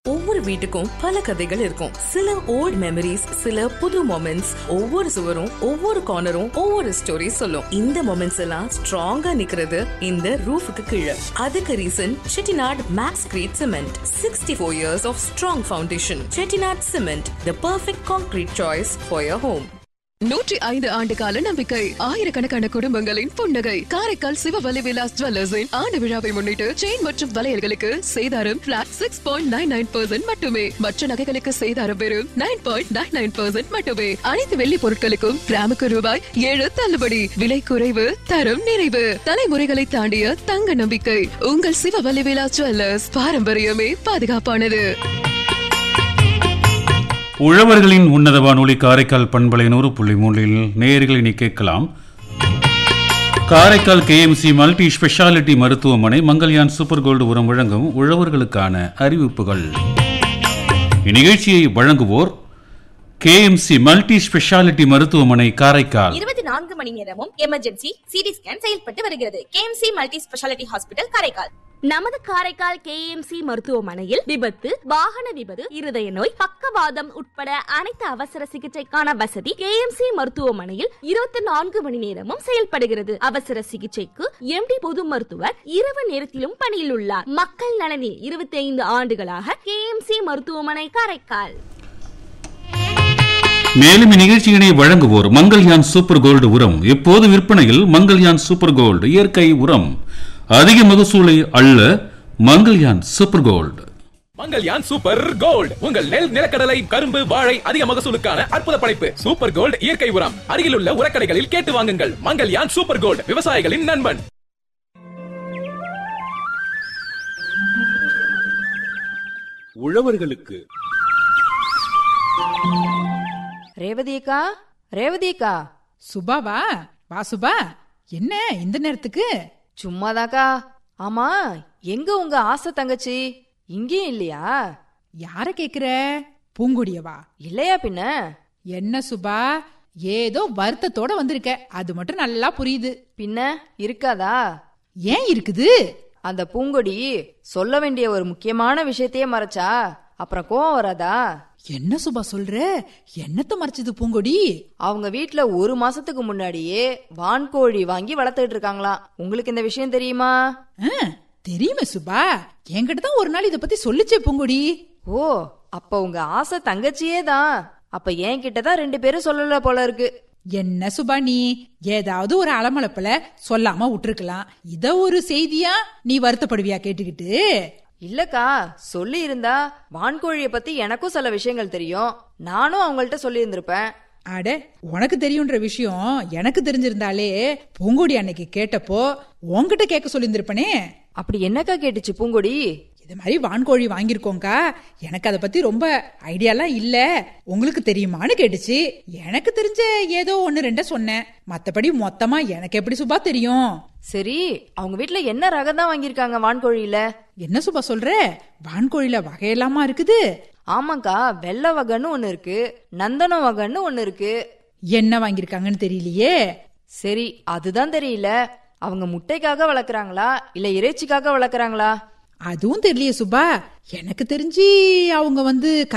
ஒவ்வொரு வீட்டுக்கும் பல கதைகள் இருக்கும் சில ஓல்ட் மெமரிஸ் சில புது மொமெண்ட்ஸ் ஒவ்வொரு சுவரும் ஒவ்வொரு கார்னரும் ஒவ்வொரு ஸ்டோரி சொல்லும் இந்த மொமெண்ட்ஸ் எல்லாம் ஸ்ட்ராங்கா நிக்கிறது இந்த ரூஃபுக்கு கீழே அதுக்கு reason Chettinad max crete cement sixty four years of strong foundation Chettinad cement the perfect concrete choice for your home நூற்றி ஐந்து ஆண்டு கால நம்பிக்கை ஆயிரக்கணக்கான குடும்பங்களின் புன்னகை காரைக்கால் சிவவலி விலாஸ் ஜுவல்லர்ஸின் ஆண்டு விழாவை முன்னிட்டு செயின் மற்றும் வளையல்களுக்கு சேதாரம் flat six point nine nine percent மட்டுமே மற்ற நகைகளுக்கு சேதாரம் வெறும் nine point nine nine percent மட்டுமே அனைத்து வெள்ளி பொருட்களுக்கும் கிராமுக்கு ரூபாய் ஏழு தள்ளுபடி விலை குறைவு தரம் நிறைவு தலைமுறைகளை தாண்டிய தங்க நம்பிக்கை உங்கள் சிவவலி விலாஸ் ஜுவல்லர்ஸ் பாரம்பரியமே பாதுகாப்பானது உழவர்களின் உன்னத வானொலி காரைக்கால் பண்பலை நூறு புள்ளி மூன்றில் நேயர்களை நீ கேட்கலாம் காரைக்கால் கேஎம்சி மல்டி ஸ்பெஷாலிட்டி மருத்துவமனை மங்கல்யான் சூப்பர் கோல்டு உரம் வழங்கும் உழவர்களுக்கான அறிவிப்புகள் இந்நிகழ்ச்சியை வழங்குவோர் கேஎம்சி மல்டி ஸ்பெஷாலிட்டி மருத்துவமனை காரைக்கால் இருபத்தி நான்கு மணி நேரமும் எமர்ஜென்சி சிடி ஸ்கேன் செயல்பட்டு வருகிறது K M C multi speciality hospital Karaikal நமது காரைக்கால் கேஎம்சி மருத்துவமனையில் விபத்து வாகன விபத்து இருதய நோய் பக்கவாதம் உட்பட அனைத்து அவசர சிகிச்சைக்கான வசதி கேஎம்சி மருத்துவமனையில் இருபத்தி நான்கு மணி நேரமும் செயல்படுகிறது அவசர சிகிச்சைக்கு எம்டி பொது மருத்துவர் இரவு நேரத்திலும் பணியில் உள்ளார் மக்கள் நலனில் இருபத்தி ஐந்து ஆண்டுகளாக கேஎம்சி மருத்துவமனை காரைக்கால் மேலும் இந்நிகழ்ச்சியினை வழங்குவோர் மங்கல்யான் சூப்பர் கோல்டு உரம் இப்போது விற்பனையில் மங்கல்யான் சூப்பர் கோல்டு இயற்கை உரம் அதிக மகசூலை அள்ள Mangalyaan super gold Mangalyaan super gold உங்கள் நெல் நிலக்கடலை கரும்பு வாழை அதிக மகசூலுக்கான அற்புத படைப்பு சூப்பர் கோல்ட் இயற்கை உரம் அருகிலுள்ள உரக்கடைகளில் கேட்டு வாங்குங்கள் மங்கல்யான் சூப்பர் கோல்ட் விவசாயிகளின் நண்பன் உழவர்களுக்கு ரேவதி அக்கா ரேவதி அக்கா சுபாவா வா சுபா என்ன இந்த நேரத்துக்கு சும்மாதாக்கா ஆமா எங்க உங்க ஆசை தங்கச்சி இங்கேயும் இல்லையா யார கேக்குற பூங்குடியவா இல்லையா பின்ன என்ன சுபா ஏதோ வருத்தத்தோட வந்திருக்க அது மட்டும் நல்லா புரியுது பின்ன இருக்காதா ஏன் இருக்குது அந்த பூங்கொடி சொல்ல வேண்டிய ஒரு முக்கியமான விஷயத்தையே மறைச்சா அப்புறம் கோவம் வராதா என்ன சுபா சொல்ற என்னத்த மறைச்சது பூங்கொடி அவங்க வீட்ல ஒரு மாசத்துக்கு முன்னாடியே வான்கோழி வாங்கி வளர்த்துட்டு இருக்காங்களாம் உங்களுக்கு இந்த விஷயம் தெரியுமா ஆ, தெரியுமே சுபா என்கிட்ட தான் ஒரு நாள் இத பத்தி சொல்லுச்சே பூங்கொடி ஓ அப்ப உங்க ஆசை தங்கச்சியே தான் அப்ப என்கிட்ட தான் ரெண்டு பேரும் சொல்லல போல இருக்கு என்ன சுபா நீ ஏதாவது ஒரு அலமளப்புல சொல்லாம விட்டுருக்கலாம் இத ஒரு செய்தியா நீ வருத்தப்படுவியா கேட்டுக்கிட்டு இல்லக்கா சொல்லி இருந்தா வான்கோழிய பத்தி எனக்கும் சில விஷயங்கள் தெரியும் நானும் அவங்கள்ட்ட சொல்லி இருந்திருப்பேன் அட உனக்கு தெரியுன்ற விஷயம் எனக்கு தெரிஞ்சிருந்தாலே பூங்கொடி அன்னைக்கு கேட்டப்போ உன்கிட்ட கேட்க சொல்லியிருந்திருப்பனே அப்படி என்னக்கா கேட்டுச்சு பூங்கொடி இது மாதிரி வான்கோழி வாங்கியிருக்கோங்க்கா எனக்கு அதை பத்தி ரொம்ப ஐடியாலாம் இல்ல உங்களுக்கு தெரியுமான்னு கேட்டுச்சு எனக்கு தெரிஞ்ச ஏதோ ஒன்னு ரெண்ட சொன்னேன் மத்தபடி மொத்தமா எனக்கு எப்படி சுபா தெரியும் சரி அவங்க வீட்ல என்ன ரகம் தான் வாங்கியிருக்காங்க வான்கோழியில என்ன சுபா சொல்ற வான்கோழில வகையெல்லாமா இருக்குது ஆமாக்கா வெள்ளை வகைன்னு ஒண்ணு இருக்கு நந்தனம் வகைன்னு ஒண்ணு இருக்கு என்ன வாங்கியிருக்காங்கன்னு தெரியலையே சரி அதுதான் தெரியல அவங்க முட்டைக்காக வளர்க்குறாங்களா இல்ல இறைச்சிக்காக வளர்க்குறாங்களா அதுவும் தெரியலையே சுபா எனக்கு தெரிஞ்சு அவங்க வந்து